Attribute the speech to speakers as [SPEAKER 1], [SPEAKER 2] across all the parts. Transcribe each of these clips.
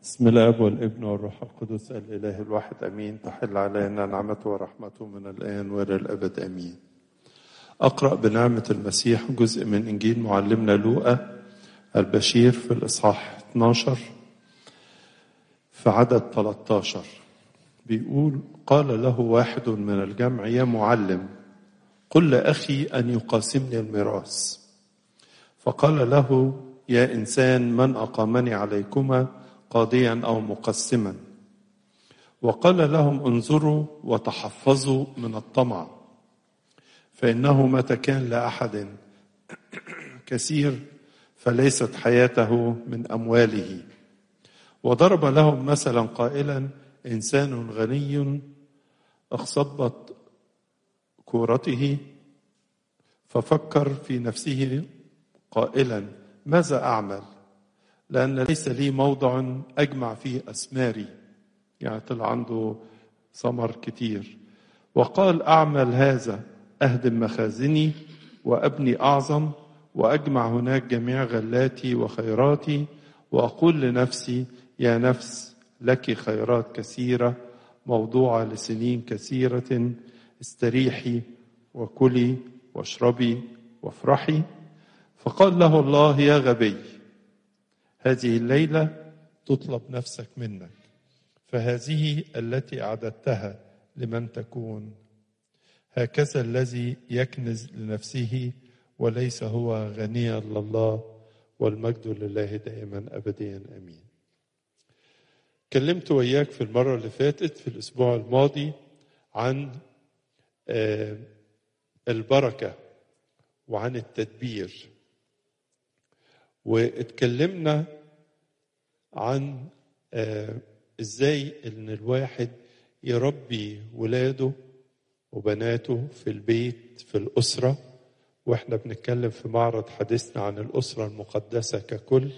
[SPEAKER 1] بسم الاب والابن والروح القدس الاله الواحد امين تحل علينا نعمته ورحمته من الان والى الابد امين اقرا بنعمه المسيح جزء من انجيل معلمنا لوقا البشير في الاصحاح 12 في عدد 13 بيقول قال له واحد من الجمع يا معلم قل لاخي ان يقاسمني الميراث فقال له يا انسان من اقامني عليكما قاضيا او مقسما وقال لهم انظروا وتحفظوا من الطمع فانه متى كان لاحد كثير فليست حياته من امواله وضرب لهم مثلا قائلا انسان غني اخصبت كورته ففكر في نفسه قائلا ماذا اعمل لأن ليس لي موضع أجمع فيه أسماري يعني طلع عنده ثمر كتير وقال أعمل هذا أهدم مخازني وأبني أعظم وأجمع هناك جميع غلاتي وخيراتي وأقول لنفسي يا نفس لك خيرات كثيرة موضوعة لسنين كثيرة استريحي وكلي واشربي وافرحي فقال له الله يا غبي هذه الليلة تطلب نفسك منك فهذه التي أعددتها لمن تكون هكذا الذي يكنز لنفسه وليس هو غنيا لله والمجد لله دائما أبديا أمين كلمت وياك في المرة اللي فاتت في الأسبوع الماضي عن البركة وعن التدبير واتكلمنا عن آه ازاي ان الواحد يربي ولاده وبناته في البيت في الاسره واحنا بنتكلم في معرض حديثنا عن الاسره المقدسه ككل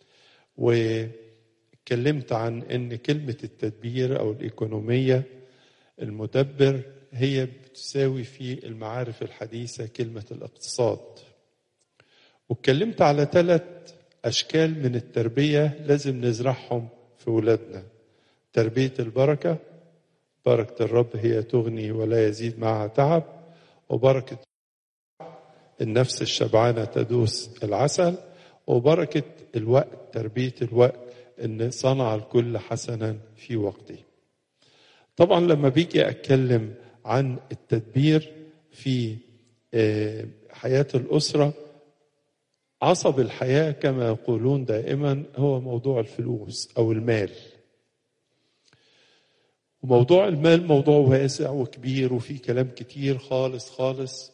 [SPEAKER 1] واتكلمت عن ان كلمه التدبير او الايكونوميه المدبر هي بتساوي في المعارف الحديثه كلمه الاقتصاد واتكلمت على ثلاث أشكال من التربية لازم نزرعهم في ولادنا تربية البركة بركة الرب هي تغني ولا يزيد معها تعب وبركة النفس الشبعانة تدوس العسل وبركة الوقت تربية الوقت إن صنع الكل حسنا في وقته طبعا لما بيجي أتكلم عن التدبير في حياة الأسرة عصب الحياة كما يقولون دائما هو موضوع الفلوس أو المال وموضوع المال موضوع واسع وكبير وفي كلام كتير خالص خالص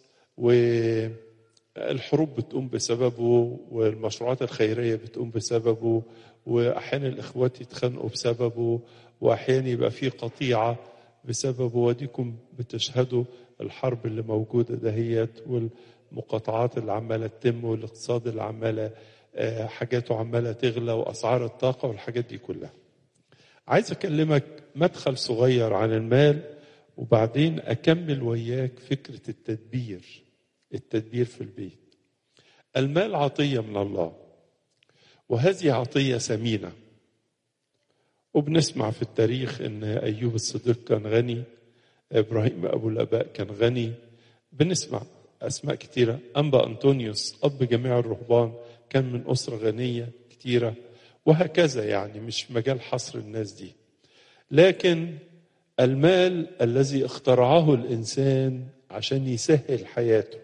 [SPEAKER 1] والحروب بتقوم بسببه والمشروعات الخيرية بتقوم بسببه وأحيانا الإخوات يتخانقوا بسببه وأحيانا يبقى في قطيعة بسببه وديكم بتشهدوا الحرب اللي موجودة دهيت وال المقاطعات اللي عمالة تتم والاقتصاد اللي عمالة حاجاته عمالة تغلى وأسعار الطاقة والحاجات دي كلها عايز أكلمك مدخل صغير عن المال وبعدين أكمل وياك فكرة التدبير التدبير في البيت المال عطية من الله وهذه عطية ثمينة وبنسمع في التاريخ ان ايوب الصديق كان غني ابراهيم ابو الاباء كان غني بنسمع أسماء كتيرة أنبا أنطونيوس أب جميع الرهبان كان من أسرة غنية كتيرة وهكذا يعني مش مجال حصر الناس دي لكن المال الذي اخترعه الإنسان عشان يسهل حياته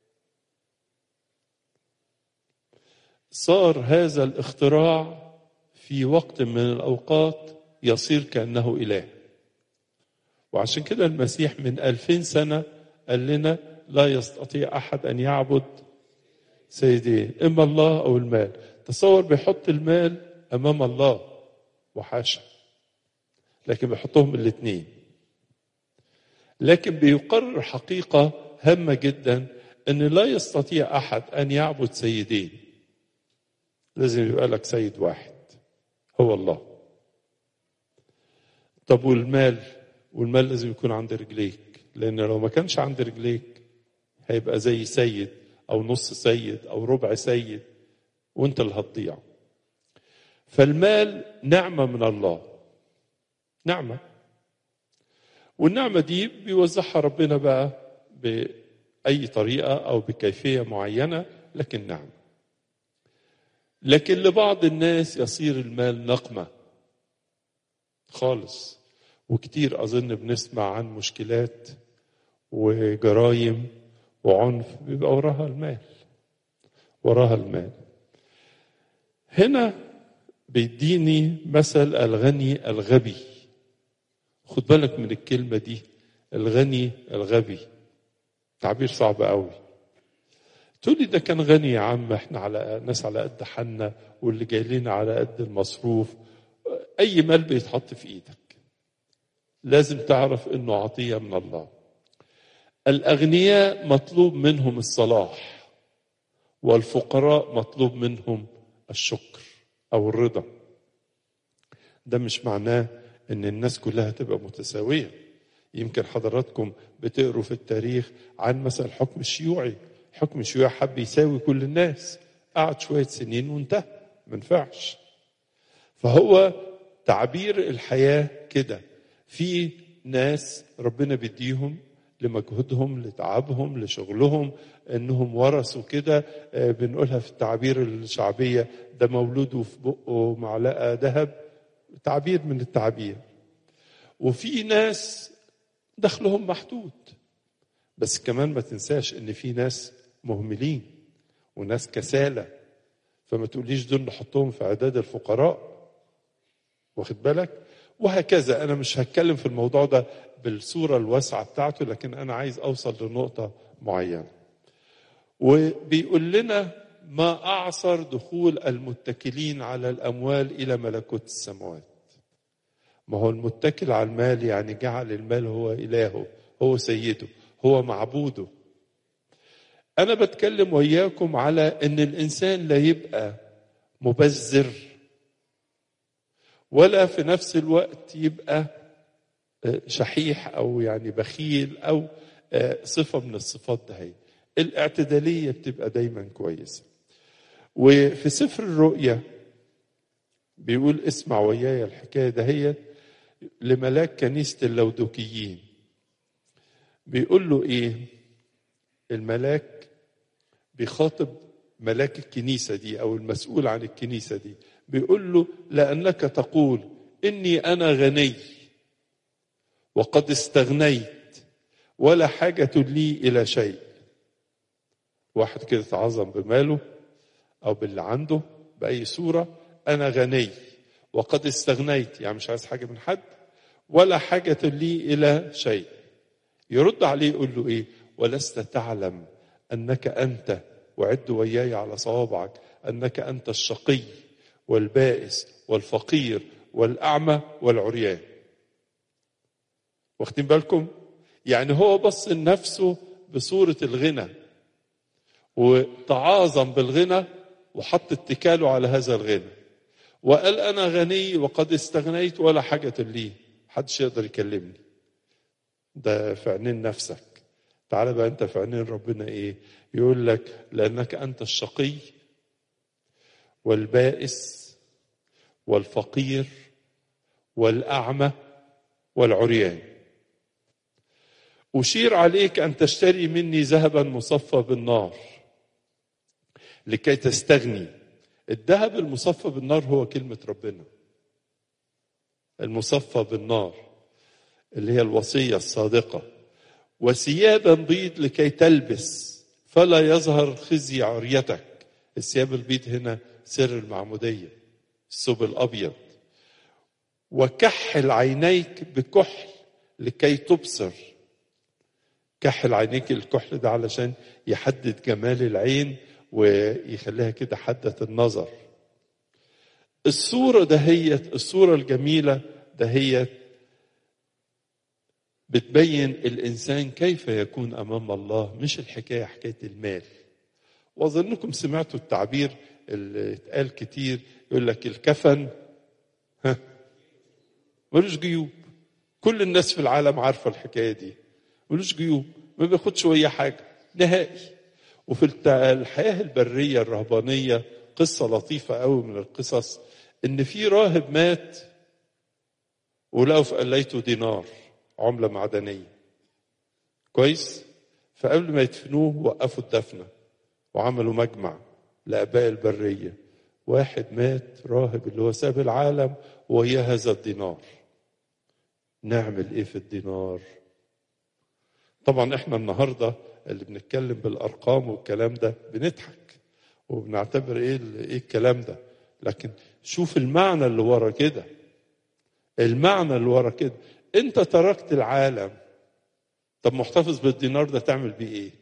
[SPEAKER 1] صار هذا الاختراع في وقت من الأوقات يصير كأنه إله وعشان كده المسيح من ألفين سنة قال لنا لا يستطيع احد ان يعبد سيدين اما الله او المال تصور بيحط المال امام الله وحاشا لكن بيحطهم الاثنين لكن بيقرر حقيقه هامه جدا ان لا يستطيع احد ان يعبد سيدين لازم يبقى لك سيد واحد هو الله طب والمال والمال لازم يكون عند رجليك لان لو ما كانش عند رجليك هيبقى زي سيد او نص سيد او ربع سيد وانت اللي هتضيع فالمال نعمة من الله نعمة والنعمة دي بيوزعها ربنا بقى بأي طريقة أو بكيفية معينة لكن نعمة لكن لبعض الناس يصير المال نقمة خالص وكتير أظن بنسمع عن مشكلات وجرايم وعنف بيبقى وراها المال وراها المال هنا بيديني مثل الغني الغبي خد بالك من الكلمة دي الغني الغبي تعبير صعب قوي تقول لي ده كان غني يا عم احنا على ناس على قد حنا واللي جاي لنا على قد المصروف اي مال بيتحط في ايدك لازم تعرف انه عطيه من الله الاغنياء مطلوب منهم الصلاح والفقراء مطلوب منهم الشكر او الرضا ده مش معناه ان الناس كلها تبقى متساويه يمكن حضراتكم بتقروا في التاريخ عن مثلا الحكم الشيوعي الحكم الشيوعي حب يساوي كل الناس قعد شويه سنين وانتهى ما ينفعش فهو تعبير الحياه كده في ناس ربنا بيديهم لمجهودهم لتعبهم لشغلهم انهم ورثوا كده بنقولها في التعابير الشعبيه ده مولوده في بقه معلقه ذهب تعبير من التعابير وفي ناس دخلهم محدود بس كمان ما تنساش ان في ناس مهملين وناس كسالى فما تقوليش دول نحطهم في اعداد الفقراء واخد بالك وهكذا انا مش هتكلم في الموضوع ده بالصوره الواسعه بتاعته لكن انا عايز اوصل لنقطه معينه وبيقول لنا ما اعصر دخول المتكلين على الاموال الى ملكوت السماوات ما هو المتكل على المال يعني جعل المال هو الهه هو سيده هو معبوده انا بتكلم وياكم على ان الانسان لا يبقى مبذر ولا في نفس الوقت يبقى شحيح او يعني بخيل او صفه من الصفات ده الاعتداليه بتبقى دايما كويسه وفي سفر الرؤيا بيقول اسمع وياي الحكايه دهيت لملاك كنيسه اللودوكيين بيقول له ايه الملاك بيخاطب ملاك الكنيسه دي او المسؤول عن الكنيسه دي بيقول له لانك تقول اني انا غني وقد استغنيت ولا حاجه لي الى شيء واحد كده تعظم بماله او باللي عنده باي صوره انا غني وقد استغنيت يعني مش عايز حاجه من حد ولا حاجه لي الى شيء يرد عليه يقول له ايه ولست تعلم انك انت وعد وياي على صوابعك انك انت الشقي والبائس والفقير والاعمى والعريان واخدين بالكم يعني هو بص لنفسه بصوره الغنى وتعاظم بالغنى وحط اتكاله على هذا الغنى وقال انا غني وقد استغنيت ولا حاجه لي محدش يقدر يكلمني ده في عينين نفسك تعال بقى انت في عينين ربنا ايه يقول لك لانك انت الشقي والبائس والفقير والاعمى والعريان اشير عليك ان تشتري مني ذهبا مصفى بالنار لكي تستغني الذهب المصفى بالنار هو كلمه ربنا المصفى بالنار اللي هي الوصيه الصادقه وثيابا بيض لكي تلبس فلا يظهر خزي عريتك الثياب البيض هنا سر المعموديه الثوب الابيض وكحل عينيك بكحل لكي تبصر كحل عينيك الكحل ده علشان يحدد جمال العين ويخليها كده حدة النظر الصورة دهيت الصورة الجميلة دهيت بتبين الإنسان كيف يكون أمام الله مش الحكاية حكاية المال وأظنكم سمعتوا التعبير اللي اتقال كتير يقول لك الكفن ها ملوش جيوب كل الناس في العالم عارفة الحكاية دي ملوش جيوب ما بياخدش أي حاجة نهائي وفي الحياة البرية الرهبانية قصة لطيفة قوي من القصص ان في راهب مات ولقوا في قليته دينار عمله معدنيه كويس فقبل ما يدفنوه وقفوا الدفنه وعملوا مجمع لاباء البريه واحد مات راهب اللي هو ساب العالم ويا هذا الدينار نعمل ايه في الدينار طبعا احنا النهارده اللي بنتكلم بالارقام والكلام ده بنضحك وبنعتبر ايه ايه الكلام ده لكن شوف المعنى اللي ورا كده المعنى اللي ورا كده انت تركت العالم طب محتفظ بالدينار ده تعمل بيه ايه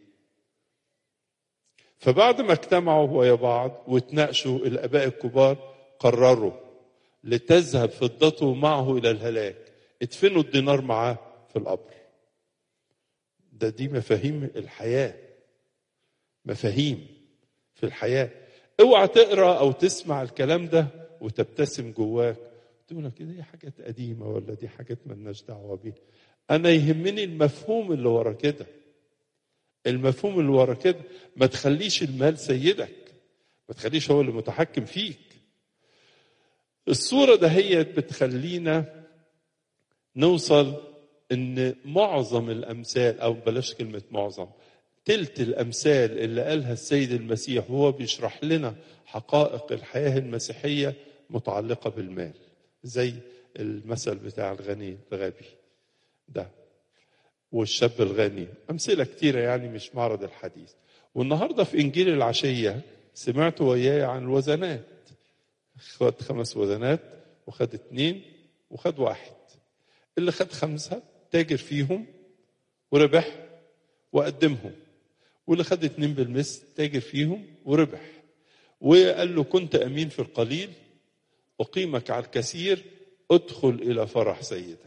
[SPEAKER 1] فبعد ما اجتمعوا ويا بعض وتناقشوا الاباء الكبار قرروا لتذهب فضته معه الى الهلاك ادفنوا الدينار معاه في القبر ده دي مفاهيم الحياه مفاهيم في الحياه اوعى تقرا او تسمع الكلام ده وتبتسم جواك تقول لك دي حاجات قديمه ولا دي حاجات ملناش دعوه بيها انا يهمني المفهوم اللي ورا كده المفهوم اللي ورا كده ما تخليش المال سيدك ما تخليش هو اللي متحكم فيك الصوره دهيت بتخلينا نوصل ان معظم الامثال او بلاش كلمه معظم تلت الامثال اللي قالها السيد المسيح وهو بيشرح لنا حقائق الحياه المسيحيه متعلقه بالمال زي المثل بتاع الغني الغبي ده والشاب الغني أمثلة كتيرة يعني مش معرض الحديث والنهاردة في إنجيل العشية سمعت وياي عن الوزنات خد خمس وزنات وخد اتنين وخد واحد اللي خد خمسة تاجر فيهم وربح وقدمهم واللي خد اتنين بالمثل تاجر فيهم وربح وقال له كنت أمين في القليل أقيمك على الكثير ادخل إلى فرح سيدك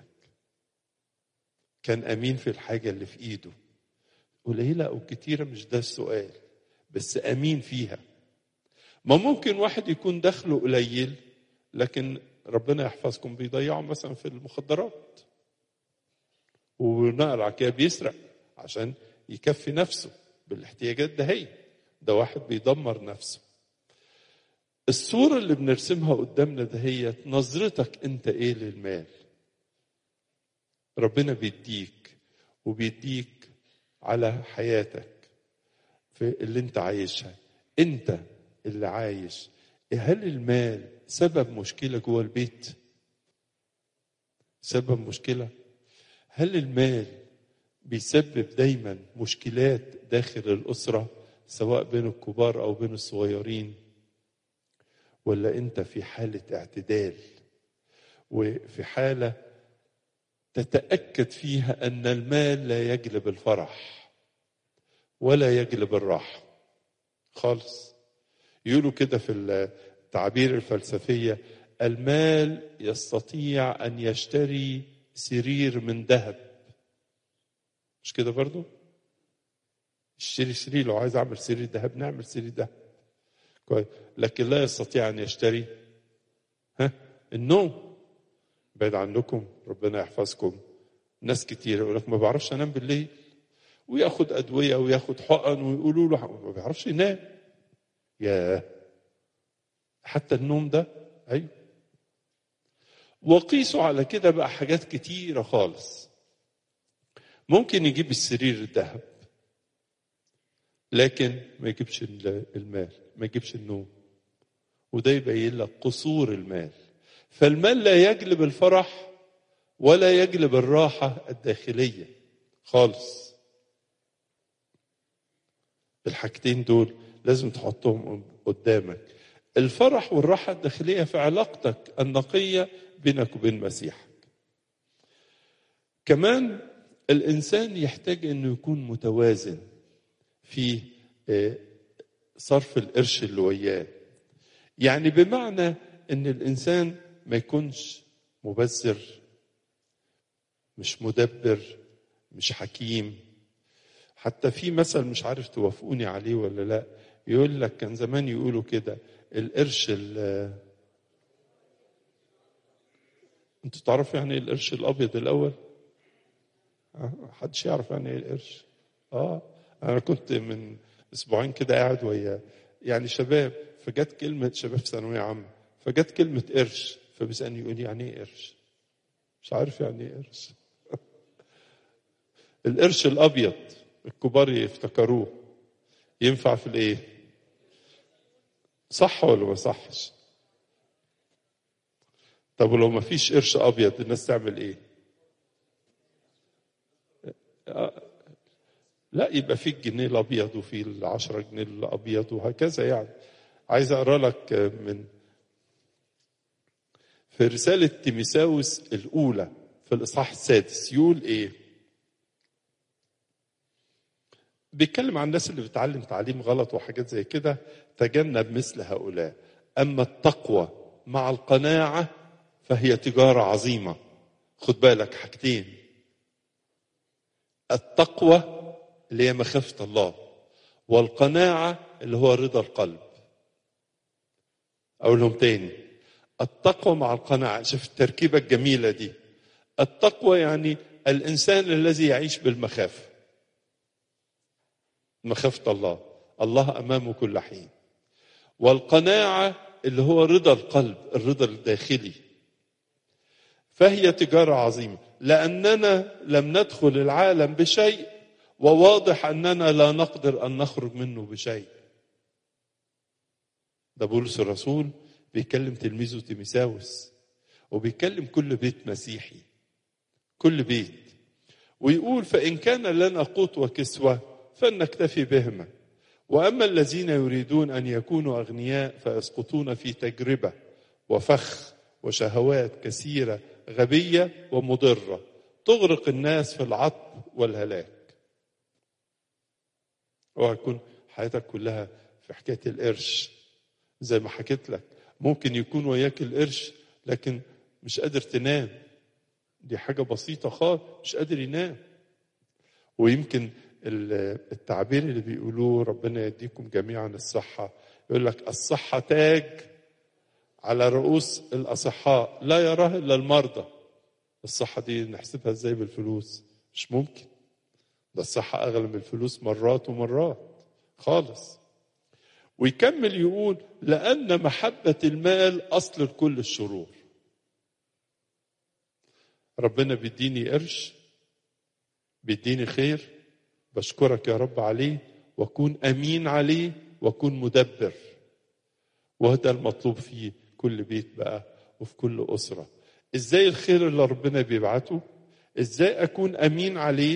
[SPEAKER 1] كان امين في الحاجه اللي في ايده قليله او كتيره مش ده السؤال بس امين فيها ما ممكن واحد يكون دخله قليل لكن ربنا يحفظكم بيضيعه مثلا في المخدرات ونقل على كده بيسرق عشان يكفي نفسه بالاحتياجات ده هي ده واحد بيدمر نفسه الصورة اللي بنرسمها قدامنا ده هي نظرتك انت ايه للمال ربنا بيديك وبيديك على حياتك في اللي انت عايشها انت اللي عايش هل المال سبب مشكله جوه البيت سبب مشكله هل المال بيسبب دايما مشكلات داخل الاسره سواء بين الكبار او بين الصغيرين ولا انت في حاله اعتدال وفي حاله تتاكد فيها ان المال لا يجلب الفرح ولا يجلب الراحه خالص يقولوا كده في التعابير الفلسفيه المال يستطيع ان يشتري سرير من ذهب مش كده برضو اشتري سرير لو عايز اعمل سرير ذهب نعمل سرير ذهب كويس لكن لا يستطيع ان يشتري ها النوم بعيد عنكم ربنا يحفظكم ناس كتير يقول لك ما بعرفش انام بالليل وياخد ادويه وياخد حقن ويقولوا له ما بيعرفش ينام يا حتى النوم ده ايوه وقيسوا على كده بقى حاجات كتيره خالص ممكن يجيب السرير الذهب لكن ما يجيبش المال ما يجيبش النوم وده يبين لك قصور المال فالمال لا يجلب الفرح ولا يجلب الراحة الداخلية خالص الحاجتين دول لازم تحطهم قدامك الفرح والراحة الداخلية في علاقتك النقية بينك وبين مسيحك كمان الإنسان يحتاج أنه يكون متوازن في صرف القرش اللي وياه يعني بمعنى ان الانسان ما يكونش مبذر مش مدبر مش حكيم حتى في مثل مش عارف توافقوني عليه ولا لا يقول لك كان زمان يقولوا كده القرش انتوا تعرفوا يعني ايه القرش الابيض الاول محدش يعرف يعني ايه القرش اه انا كنت من اسبوعين كده قاعد ويا يعني شباب فجت كلمه شباب ثانويه عامه فجت كلمة قرش فبيسألني يقول لي يعني ايه قرش؟ مش عارف يعني ايه قرش القرش الأبيض الكبار يفتكروه ينفع في الايه؟ صح ولا ما صحش؟ طب ولو ما فيش قرش أبيض الناس تعمل ايه؟ لا يبقى في الجنيه الابيض وفي العشرة جنيه الابيض وهكذا يعني عايز اقرا لك من في رسالة تيميساوس الأولى في الإصحاح السادس يقول إيه؟ بيتكلم عن الناس اللي بتعلم تعليم غلط وحاجات زي كده تجنب مثل هؤلاء أما التقوى مع القناعة فهي تجارة عظيمة خد بالك حاجتين التقوى اللي هي مخافة الله والقناعة اللي هو رضا القلب أقولهم تاني التقوى مع القناعة شوف التركيبة الجميلة دي التقوى يعني الإنسان الذي يعيش بالمخافة مخافة الله الله أمامه كل حين والقناعة اللي هو رضا القلب الرضا الداخلي فهي تجارة عظيمة لأننا لم ندخل العالم بشيء وواضح أننا لا نقدر أن نخرج منه بشيء ده بولس الرسول بيكلم تلميذه تيميساوس وبيكلم كل بيت مسيحي كل بيت ويقول فإن كان لنا قوت وكسوة فلنكتفي بهما وأما الذين يريدون أن يكونوا أغنياء فيسقطون في تجربة وفخ وشهوات كثيرة غبية ومضرة تغرق الناس في العطب والهلاك اوعى تكون حياتك كلها في حكايه القرش زي ما حكيت لك ممكن يكون وياك القرش لكن مش قادر تنام دي حاجه بسيطه خالص مش قادر ينام ويمكن التعبير اللي بيقولوه ربنا يديكم جميعا الصحه يقول لك الصحه تاج على رؤوس الاصحاء لا يراه الا المرضى الصحه دي نحسبها ازاي بالفلوس مش ممكن ده الصحة أغلى من الفلوس مرات ومرات خالص ويكمل يقول لأن محبة المال أصل لكل الشرور ربنا بيديني قرش بيديني خير بشكرك يا رب عليه واكون امين عليه واكون مدبر وهذا المطلوب في كل بيت بقى وفي كل اسره ازاي الخير اللي ربنا بيبعته ازاي اكون امين عليه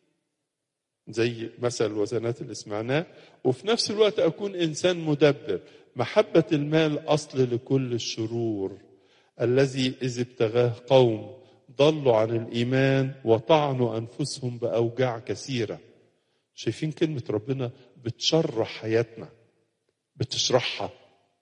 [SPEAKER 1] زي مثل الوزنات اللي سمعناه وفي نفس الوقت اكون انسان مدبر محبه المال اصل لكل الشرور الذي اذ ابتغاه قوم ضلوا عن الايمان وطعنوا انفسهم باوجاع كثيره شايفين كلمه ربنا بتشرح حياتنا بتشرحها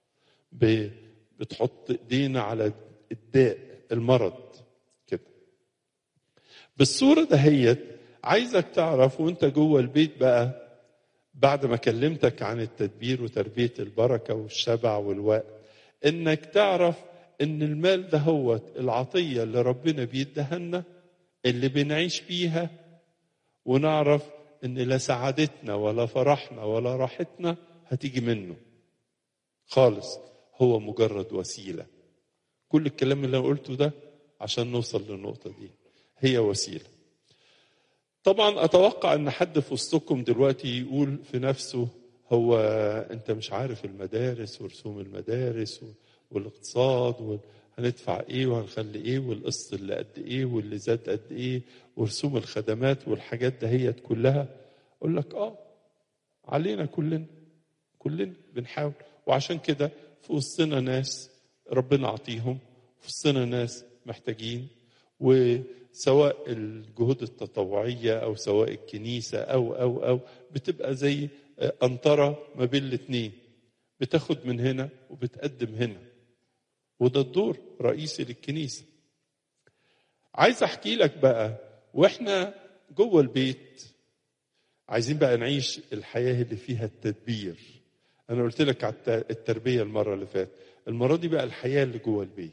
[SPEAKER 1] بتحط ايدينا على الداء المرض كده بالصوره دهيت عايزك تعرف وانت جوه البيت بقى بعد ما كلمتك عن التدبير وتربيه البركه والشبع والوقت انك تعرف ان المال ده هو العطيه اللي ربنا بيديها لنا اللي بنعيش بيها ونعرف ان لا سعادتنا ولا فرحنا ولا راحتنا هتيجي منه خالص هو مجرد وسيله كل الكلام اللي انا قلته ده عشان نوصل للنقطه دي هي وسيله طبعا اتوقع ان حد في وسطكم دلوقتي يقول في نفسه هو انت مش عارف المدارس ورسوم المدارس والاقتصاد وهندفع ايه وهنخلي ايه والقسط اللي قد ايه واللي زاد قد ايه ورسوم الخدمات والحاجات دهيت كلها اقول لك اه علينا كلنا كلنا بنحاول وعشان كده في وسطنا ناس ربنا عطيهم في وسطنا ناس محتاجين وسواء الجهود التطوعية أو سواء الكنيسة أو أو أو بتبقى زي قنطرة ما بين الاتنين بتاخد من هنا وبتقدم هنا وده الدور رئيسي للكنيسة عايز أحكي لك بقى وإحنا جوه البيت عايزين بقى نعيش الحياة اللي فيها التدبير أنا قلت لك على التربية المرة اللي فاتت المرة دي بقى الحياة اللي جوه البيت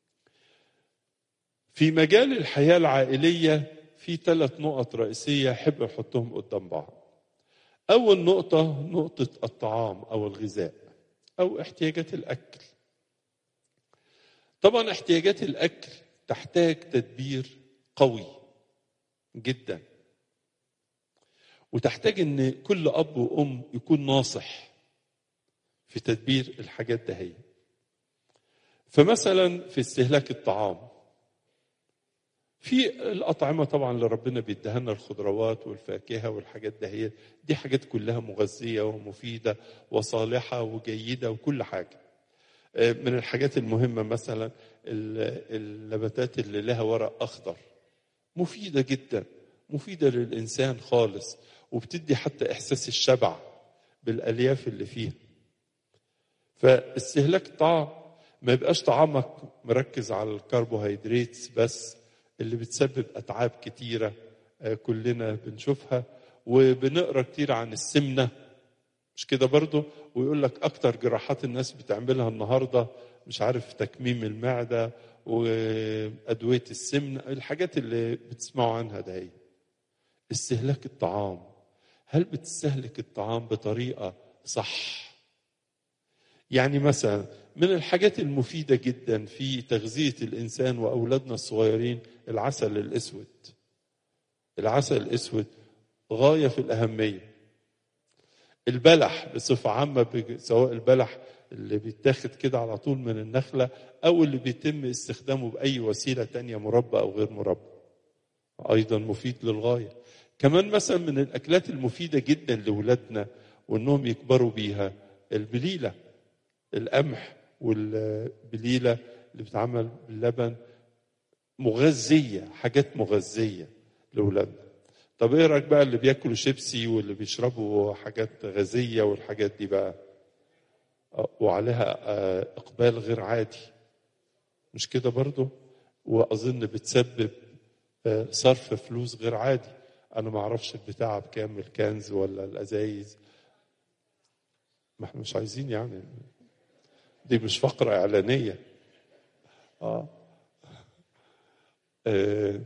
[SPEAKER 1] في مجال الحياة العائلية في ثلاث نقط رئيسية أحب أحطهم قدام بعض أول نقطة نقطة الطعام أو الغذاء أو احتياجات الأكل طبعا احتياجات الاكل تحتاج تدبير قوي جدا وتحتاج ان كل اب وام يكون ناصح في تدبير الحاجات ده هي فمثلا في استهلاك الطعام في الأطعمة طبعا اللي ربنا بيديها لنا الخضروات والفاكهة والحاجات ده هي دي حاجات كلها مغذية ومفيدة وصالحة وجيدة وكل حاجة من الحاجات المهمة مثلا النباتات اللي لها ورق أخضر مفيدة جدا مفيدة للإنسان خالص وبتدي حتى إحساس الشبع بالألياف اللي فيها فاستهلاك الطعام ما يبقاش طعامك مركز على الكربوهيدرات بس اللي بتسبب اتعاب كتيره كلنا بنشوفها وبنقرا كتير عن السمنه مش كده برضه ويقول لك اكتر جراحات الناس بتعملها النهارده مش عارف تكميم المعده وادويه السمنه الحاجات اللي بتسمعوا عنها ده هي استهلاك الطعام هل بتستهلك الطعام بطريقه صح يعني مثلا من الحاجات المفيده جدا في تغذيه الانسان واولادنا الصغيرين العسل الاسود العسل الاسود غايه في الاهميه البلح بصفه عامه سواء البلح اللي بيتاخد كده على طول من النخله او اللي بيتم استخدامه باي وسيله تانية مربى او غير مربى ايضا مفيد للغايه كمان مثلا من الاكلات المفيده جدا لاولادنا وانهم يكبروا بيها البليله القمح والبليله اللي بتتعمل باللبن مغذيه حاجات مغذيه لاولادنا طب ايه رايك بقى اللي بياكلوا شيبسي واللي بيشربوا حاجات غازيه والحاجات دي بقى وعليها اقبال غير عادي مش كده برضو واظن بتسبب صرف فلوس غير عادي انا ما اعرفش البتاعه بكام الكنز ولا الازايز ما احنا مش عايزين يعني دي مش فقرة إعلانية آه. آه.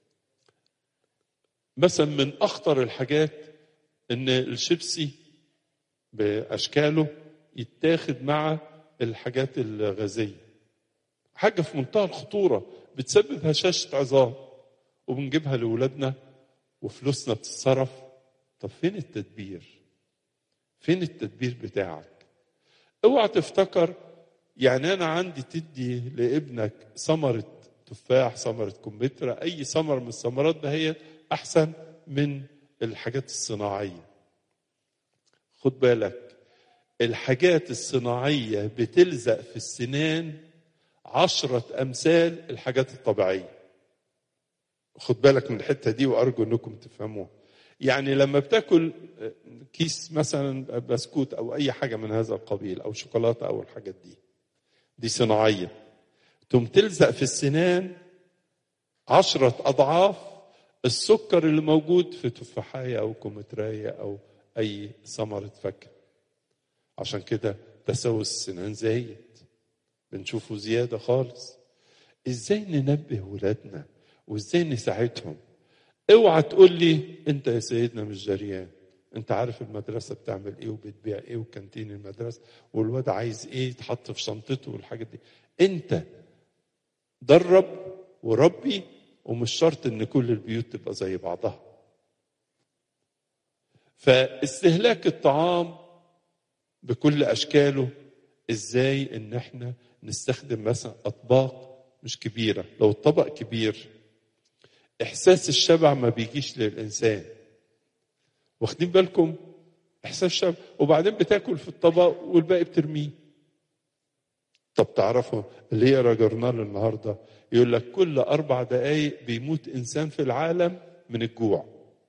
[SPEAKER 1] مثلا من أخطر الحاجات إن الشيبسي بأشكاله يتاخد مع الحاجات الغازية حاجة في منتهى الخطورة بتسبب هشاشة عظام وبنجيبها لأولادنا وفلوسنا بتتصرف طب فين التدبير فين التدبير بتاعك اوعى تفتكر يعني انا عندي تدي لابنك ثمره تفاح ثمره كمثرى اي ثمر من الثمرات ده هي احسن من الحاجات الصناعيه خد بالك الحاجات الصناعيه بتلزق في السنان عشرة أمثال الحاجات الطبيعية خد بالك من الحتة دي وأرجو أنكم تفهموها يعني لما بتاكل كيس مثلا بسكوت أو أي حاجة من هذا القبيل أو شوكولاتة أو الحاجات دي دي صناعية تم تلزق في السنان عشرة أضعاف السكر اللي موجود في تفاحية أو كمثرية أو أي ثمرة فاكهة عشان كده تسوس السنان زايد بنشوفه زيادة خالص ازاي ننبه ولادنا وازاي نساعدهم اوعى تقول لي انت يا سيدنا مش جريان انت عارف المدرسة بتعمل ايه وبتبيع ايه وكانتين المدرسة والواد عايز ايه يتحط في شنطته والحاجات دي انت درب وربي ومش شرط ان كل البيوت تبقى زي بعضها فاستهلاك الطعام بكل اشكاله ازاي ان احنا نستخدم مثلا اطباق مش كبيره لو الطبق كبير احساس الشبع ما بيجيش للانسان واخدين بالكم احساس الشبع وبعدين بتاكل في الطبق والباقي بترميه طب تعرفوا اللي يقرا جورنال النهارده يقول لك كل اربع دقائق بيموت انسان في العالم من الجوع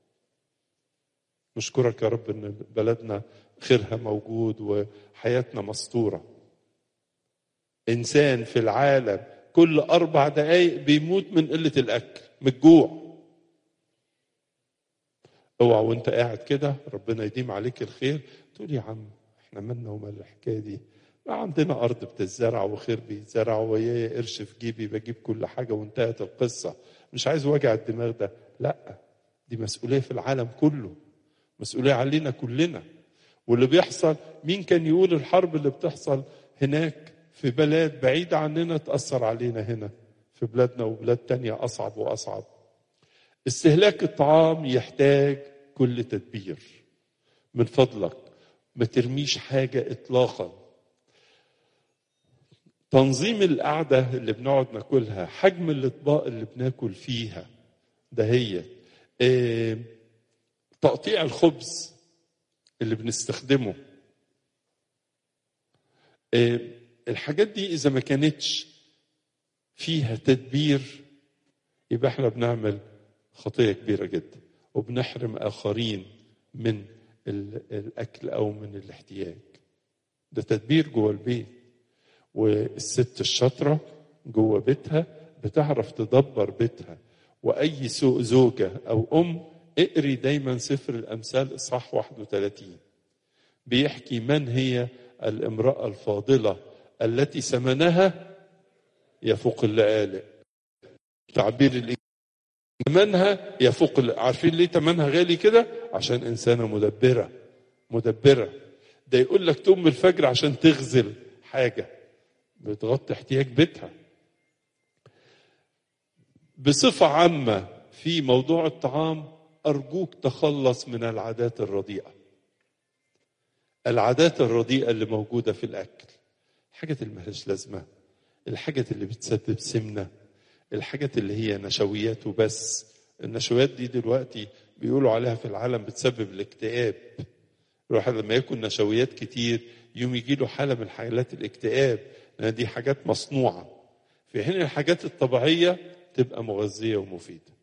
[SPEAKER 1] نشكرك يا رب ان بلدنا خيرها موجود وحياتنا مستوره انسان في العالم كل اربع دقائق بيموت من قله الاكل من الجوع اوعى وانت قاعد كده ربنا يديم عليك الخير تقول يا عم احنا مالنا ومال الحكايه دي ما عندنا ارض بتزرع وخير بيتزرع ويا قرش في جيبي بجيب كل حاجه وانتهت القصه مش عايز وجع الدماغ ده لا دي مسؤوليه في العالم كله مسؤوليه علينا كلنا واللي بيحصل مين كان يقول الحرب اللي بتحصل هناك في بلاد بعيدة عننا تأثر علينا هنا في بلادنا وبلاد تانية أصعب وأصعب استهلاك الطعام يحتاج كل تدبير من فضلك ما ترميش حاجة إطلاقا تنظيم القعدة اللي بنقعد ناكلها حجم الأطباق اللي بناكل فيها ده هي اه تقطيع الخبز اللي بنستخدمه اه الحاجات دي إذا ما كانتش فيها تدبير يبقى احنا بنعمل خطية كبيرة جدا وبنحرم آخرين من الأكل أو من الاحتياج ده تدبير جوه البيت والست الشاطرة جوه بيتها بتعرف تدبر بيتها وأي سوء زوجة أو أم اقري دايما سفر الأمثال إصحاح 31 بيحكي من هي الامرأة الفاضلة التي ثمنها يفوق اللآلئ تعبير الإنجليزي ثمنها يفوق عارفين ليه ثمنها غالي كده عشان إنسانة مدبرة مدبرة ده يقول لك تقوم الفجر عشان تغزل حاجة بتغطي احتياج بيتها بصفة عامة في موضوع الطعام أرجوك تخلص من العادات الرديئة العادات الرديئة اللي موجودة في الأكل الحاجات اللي ملهاش لازمة الحاجات اللي بتسبب سمنة الحاجات اللي هي نشويات وبس النشويات دي دلوقتي بيقولوا عليها في العالم بتسبب الاكتئاب الواحد لما ياكل نشويات كتير يوم يجي له حالة من حالات الاكتئاب لأن دي حاجات مصنوعة في حين الحاجات الطبيعية تبقى مغذية ومفيدة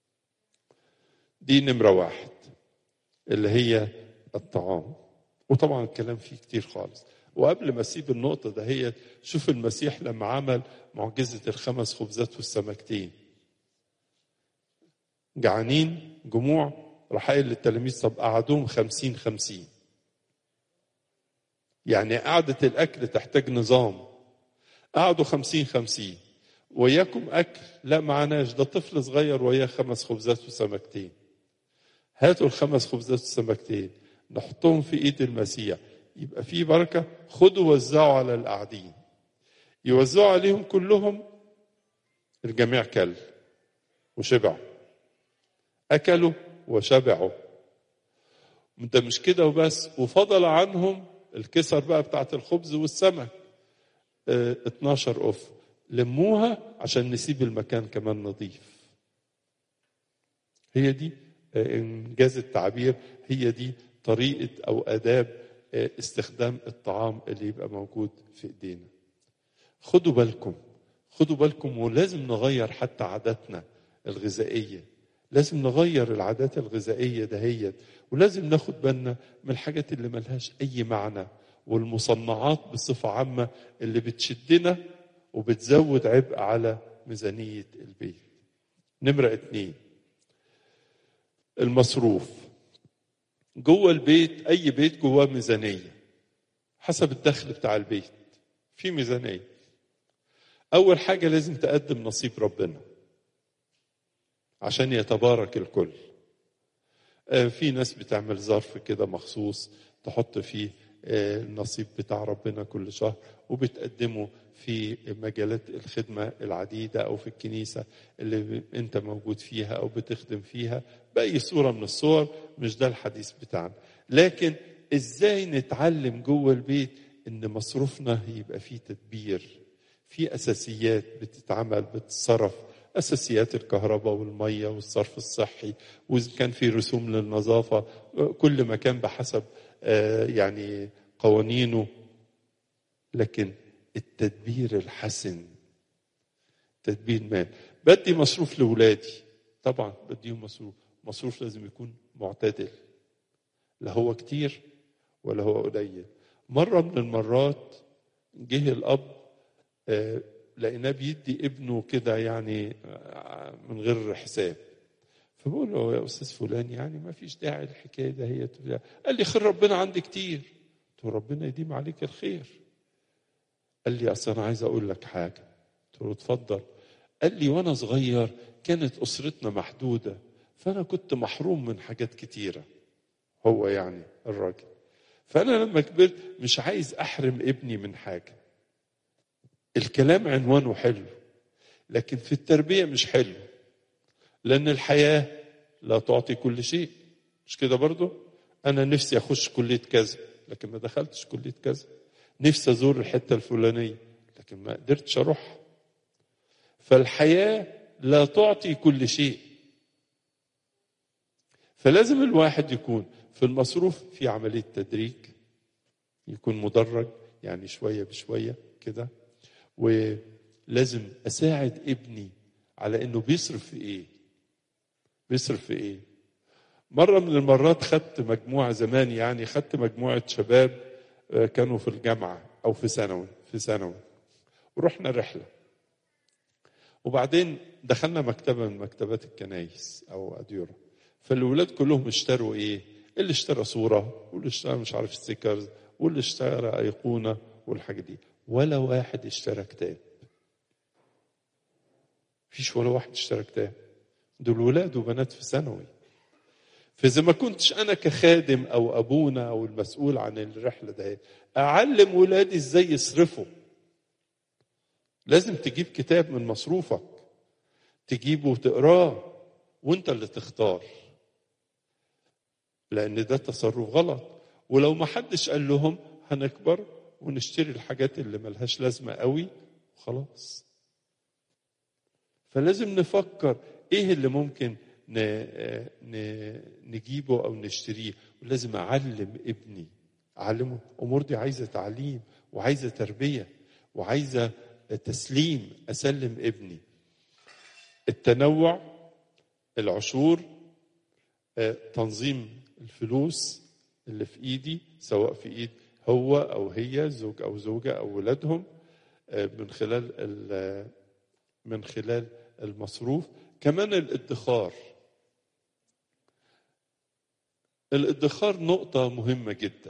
[SPEAKER 1] دي نمرة واحد اللي هي الطعام وطبعا الكلام فيه كتير خالص وقبل ما اسيب النقطة ده هي شوف المسيح لما عمل معجزة الخمس خبزات والسمكتين جعانين جموع راح قايل للتلاميذ طب قعدوهم خمسين خمسين يعني قعدة الأكل تحتاج نظام قعدوا خمسين خمسين وياكم أكل لا معناش ده طفل صغير وياه خمس خبزات وسمكتين هاتوا الخمس خبزات والسمكتين نحطهم في ايد المسيح يبقى في بركة خدوا وزعوا على القاعدين يوزعوا عليهم كلهم الجميع كل وشبعوا أكلوا وشبعوا ده مش كده وبس وفضل عنهم الكسر بقى بتاعت الخبز والسمك اه 12 أوف لموها عشان نسيب المكان كمان نظيف هي دي إنجاز التعبير هي دي طريقة أو آداب استخدام الطعام اللي يبقى موجود في إيدينا خدوا بالكم خدوا بالكم ولازم نغير حتى عاداتنا الغذائية لازم نغير العادات الغذائية دهيت ولازم ناخد بالنا من الحاجات اللي ملهاش أي معنى والمصنعات بصفة عامة اللي بتشدنا وبتزود عبء على ميزانية البيت نمرة اتنين المصروف جوه البيت اي بيت جواه ميزانيه حسب الدخل بتاع البيت في ميزانيه اول حاجه لازم تقدم نصيب ربنا عشان يتبارك الكل في ناس بتعمل ظرف كده مخصوص تحط فيه النصيب بتاع ربنا كل شهر وبتقدمه في مجالات الخدمة العديدة أو في الكنيسة اللي أنت موجود فيها أو بتخدم فيها بأي صورة من الصور مش ده الحديث بتاعنا لكن إزاي نتعلم جوه البيت إن مصروفنا يبقى فيه تدبير في أساسيات بتتعمل بتتصرف أساسيات الكهرباء والمية والصرف الصحي وإذا كان في رسوم للنظافة كل مكان بحسب يعني قوانينه لكن التدبير الحسن تدبير مال بدي مصروف لأولادي طبعا بديهم مصروف مصروف لازم يكون معتدل لا هو كتير ولا هو قليل مرة من المرات جه الأب آه لقيناه بيدي ابنه كده يعني من غير حساب فبقول له يا استاذ فلان يعني ما فيش داعي الحكايه ده هي قال لي خير ربنا عندي كتير قلت له ربنا يديم عليك الخير قال لي اصل انا عايز اقول لك حاجه قلت له اتفضل قال لي وانا صغير كانت اسرتنا محدوده فانا كنت محروم من حاجات كتيره هو يعني الراجل فانا لما كبرت مش عايز احرم ابني من حاجه الكلام عنوانه حلو لكن في التربيه مش حلو لان الحياه لا تعطي كل شيء مش كده برضو انا نفسي اخش كليه كذا لكن ما دخلتش كليه كذا نفسي ازور الحته الفلانيه لكن ما قدرتش اروح فالحياه لا تعطي كل شيء فلازم الواحد يكون في المصروف في عمليه تدريج يكون مدرج يعني شويه بشويه كده ولازم اساعد ابني على انه بيصرف في ايه بيصرف في ايه مرة من المرات خدت مجموعة زمان يعني خدت مجموعة شباب كانوا في الجامعة أو في ثانوي في ثانوي ورحنا رحلة وبعدين دخلنا مكتبة من مكتبات الكنايس أو أديرة فالولاد كلهم اشتروا إيه؟ اللي اشترى صورة واللي اشترى مش عارف ستيكرز واللي اشترى أيقونة والحاجة دي ولا واحد اشترى كتاب فيش ولا واحد اشترى كتاب دول ولاد وبنات في ثانوي فإذا ما كنتش أنا كخادم أو أبونا أو المسؤول عن الرحلة ده أعلم ولادي إزاي يصرفوا لازم تجيب كتاب من مصروفك تجيبه وتقراه وانت اللي تختار لأن ده تصرف غلط ولو ما حدش قال لهم هنكبر ونشتري الحاجات اللي ملهاش لازمة قوي وخلاص فلازم نفكر ايه اللي ممكن نجيبه او نشتريه ولازم اعلم ابني اعلمه الامور دي عايزه تعليم وعايزه تربيه وعايزه تسليم اسلم ابني التنوع العشور تنظيم الفلوس اللي في ايدي سواء في ايد هو او هي زوج او زوجه او ولادهم من خلال من خلال المصروف كمان الادخار الادخار نقطة مهمة جدا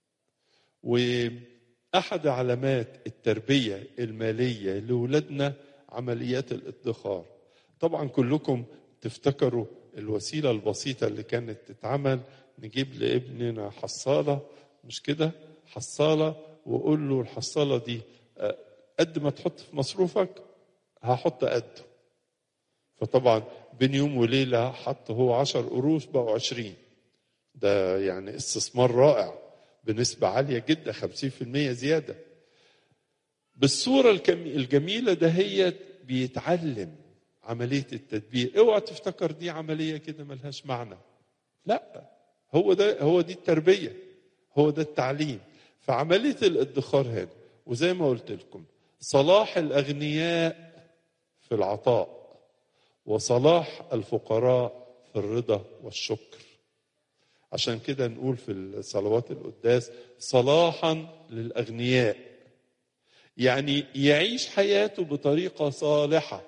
[SPEAKER 1] وأحد علامات التربية المالية لأولادنا عمليات الادخار طبعا كلكم تفتكروا الوسيلة البسيطة اللي كانت تتعمل نجيب لابننا حصالة مش كده حصالة وقول له الحصالة دي قد ما تحط في مصروفك هحط قده فطبعا بين يوم وليلة حط هو عشر قروش بقوا عشرين ده يعني استثمار رائع بنسبة عالية جدا خمسين في المية زيادة بالصورة الجميلة ده هي بيتعلم عملية التدبير اوعى تفتكر دي عملية كده ملهاش معنى لا هو ده هو دي التربية هو ده التعليم فعملية الادخار هنا وزي ما قلت لكم صلاح الأغنياء في العطاء وصلاح الفقراء في الرضا والشكر عشان كده نقول في الصلوات القداس صلاحا للاغنياء يعني يعيش حياته بطريقه صالحه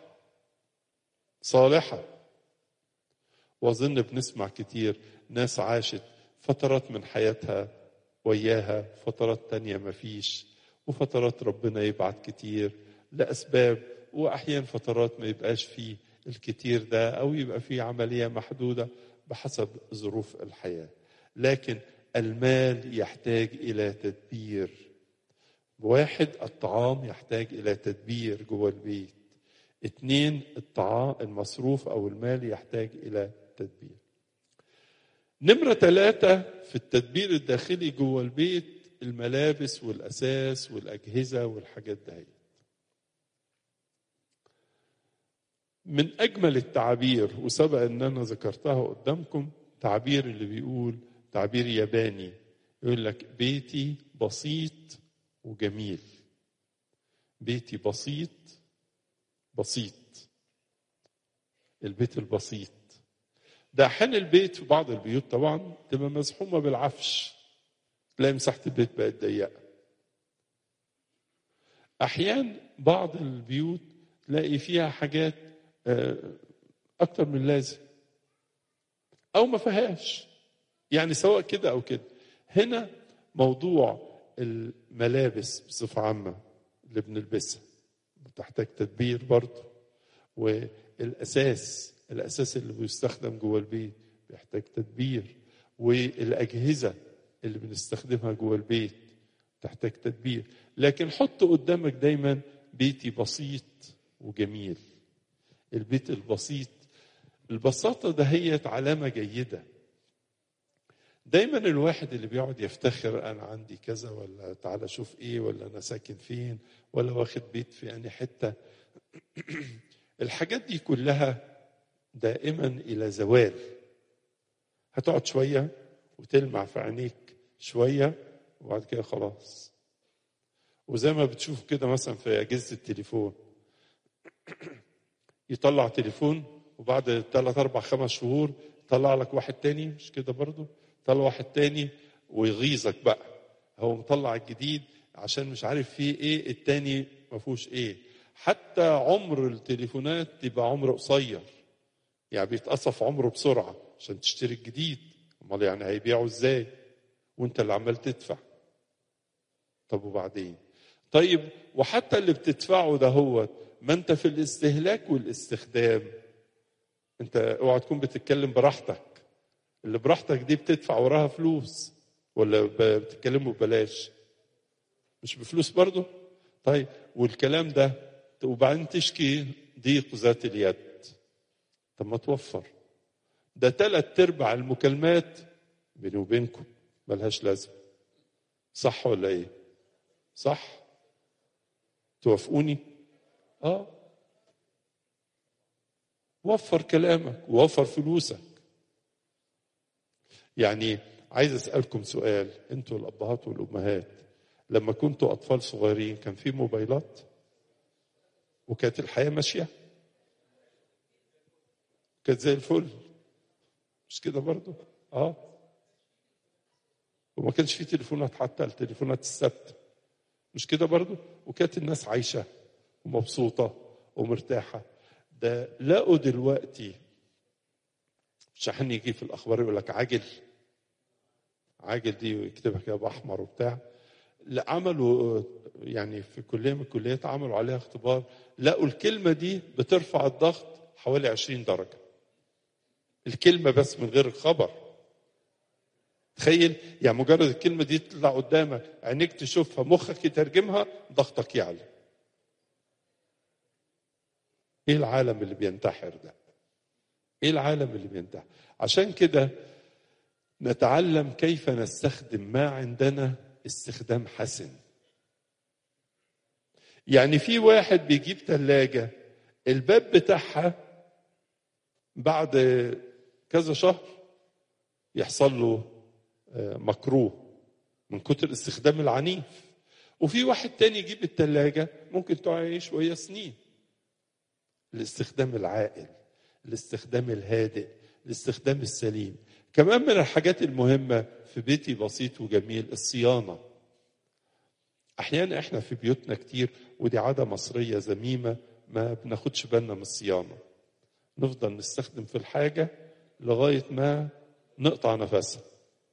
[SPEAKER 1] صالحه واظن بنسمع كتير ناس عاشت فترات من حياتها وياها فترات تانية مفيش وفترات ربنا يبعت كتير لأسباب وأحيان فترات ما يبقاش فيه الكتير ده أو يبقى فيه عملية محدودة بحسب ظروف الحياة لكن المال يحتاج إلى تدبير واحد الطعام يحتاج إلى تدبير جوه البيت اتنين الطعام المصروف أو المال يحتاج إلى تدبير نمرة ثلاثة في التدبير الداخلي جوه البيت الملابس والأساس والأجهزة والحاجات دهيت من أجمل التعابير وسبق أن أنا ذكرتها قدامكم تعبير اللي بيقول تعبير ياباني يقول لك بيتي بسيط وجميل بيتي بسيط بسيط البيت البسيط ده حين البيت في بعض البيوت طبعا تبقى مزحومه بالعفش تلاقي مساحه البيت بقت ضيقه احيان بعض البيوت تلاقي فيها حاجات اكتر من لازم او ما فيهاش يعني سواء كده او كده هنا موضوع الملابس بصفه عامه اللي بنلبسها بتحتاج تدبير برضه والاساس الاساس اللي بيستخدم جوه البيت بيحتاج تدبير والاجهزه اللي بنستخدمها جوه البيت تحتاج تدبير لكن حط قدامك دايما بيتي بسيط وجميل البيت البسيط البساطة ده هي علامة جيدة دايما الواحد اللي بيقعد يفتخر انا عندي كذا ولا تعالى شوف ايه ولا انا ساكن فين ولا واخد بيت في اني حته الحاجات دي كلها دائما الى زوال هتقعد شويه وتلمع في عينيك شويه وبعد كده خلاص وزي ما بتشوف كده مثلا في اجهزه التليفون يطلع تليفون وبعد ثلاث اربع خمس شهور يطلع لك واحد تاني مش كده برضه طلع واحد تاني ويغيظك بقى هو مطلع الجديد عشان مش عارف فيه ايه التاني ما فيهوش ايه حتى عمر التليفونات يبقى عمر قصير يعني بيتقصف عمره بسرعه عشان تشتري الجديد امال يعني هيبيعه ازاي وانت اللي عمال تدفع طب وبعدين طيب وحتى اللي بتدفعه ده هو ما انت في الاستهلاك والاستخدام انت اوعى تكون بتتكلم براحتك اللي براحتك دي بتدفع وراها فلوس ولا بتتكلموا ببلاش مش بفلوس برضه طيب والكلام ده وبعدين تشكي ضيق ذات اليد طب ما توفر ده تلات ارباع المكالمات بيني وبينكم ملهاش لازمه صح ولا ايه صح توافقوني اه وفر كلامك ووفر فلوسك يعني عايز اسالكم سؤال انتوا الابهات والامهات لما كنتوا اطفال صغيرين كان في موبايلات وكانت الحياه ماشيه كانت زي الفل مش كده برضو اه وما كانش في تليفونات حتى التليفونات الثابته مش كده برضو وكانت الناس عايشه ومبسوطه ومرتاحه ده لقوا دلوقتي شحن يجي في الاخبار يقول لك عاجل عاجل دي ويكتبها كده باحمر وبتاع لا عملوا يعني في كليه من الكليات عملوا عليها اختبار لقوا الكلمه دي بترفع الضغط حوالي 20 درجه الكلمه بس من غير الخبر تخيل يعني مجرد الكلمه دي تطلع قدامك عينيك تشوفها مخك يترجمها ضغطك يعلى ايه العالم اللي بينتحر ده ايه العالم اللي بينتحر عشان كده نتعلم كيف نستخدم ما عندنا استخدام حسن يعني في واحد بيجيب ثلاجة الباب بتاعها بعد كذا شهر يحصل له مكروه من كتر الاستخدام العنيف وفي واحد تاني يجيب الثلاجة ممكن تعيش وهي سنين الاستخدام العاقل الاستخدام الهادئ الاستخدام السليم كمان من الحاجات المهمة في بيتي بسيط وجميل الصيانة أحيانا إحنا في بيوتنا كتير ودي عادة مصرية ذميمة ما بناخدش بالنا من الصيانة نفضل نستخدم في الحاجة لغاية ما نقطع نفسها